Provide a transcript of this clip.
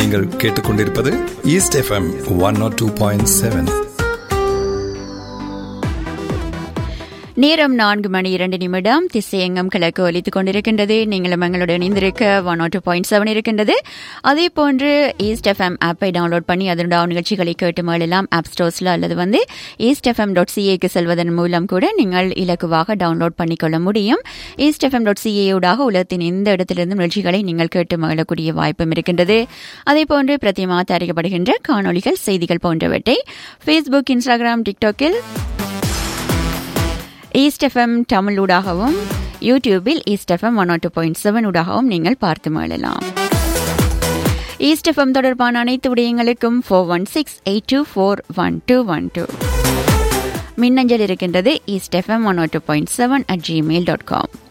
நீங்கள் கேட்டுக்கொண்டிருப்பது East FM one nought two point seven நேரம் நான்கு மணி இரண்டு நிமிடம் திசையங்கம் கிழக்கு ஒலித்துக் கொண்டிருக்கின்றது நீங்களும் எங்களுடன் இணைந்திருக்க ஒன் டூ பாயிண்ட் செவன் இருக்கின்றது அதே போன்று ஈஸ்ட் எஃப்எம் ஆப்பை டவுன்லோட் பண்ணி அதனுடைய நிகழ்ச்சிகளை கேட்டு மேளலாம் ஆப் ஸ்டோர்ஸ்ல அல்லது வந்து ஈஸ்ட் எஃப்எம் டாட் சிஏக்கு செல்வதன் மூலம் கூட நீங்கள் இலக்குவாக டவுன்லோட் பண்ணிக்கொள்ள முடியும் ஈஸ்ட் எஃப்எம் டாட் சிஏயூடாக உலகத்தின் எந்த இடத்திலிருந்து நிகழ்ச்சிகளை நீங்கள் கேட்டு மகிழக்கூடிய வாய்ப்பும் இருக்கின்றது அதே போன்று பிரதிமா தயாரிக்கப்படுகின்ற காணொலிகள் செய்திகள் போன்றவற்றை ஃபேஸ்புக் இன்ஸ்டாகிராம் டிக்டாக்கில் ஈஸ்ட் எஃப்எம் தமிழ் ஊடாகவும் யூடியூபில் East FM one two point seven ஊடாகவும் நீங்கள் பார்த்து மகிழலாம் ஈஸ்ட் எஃப்எம் தொடர்பான அனைத்து விடயங்களுக்கும் four one six eight two four one two one two மின்னஞ்சல் இருக்கின்றது East FM one two point seven at Gmail dot com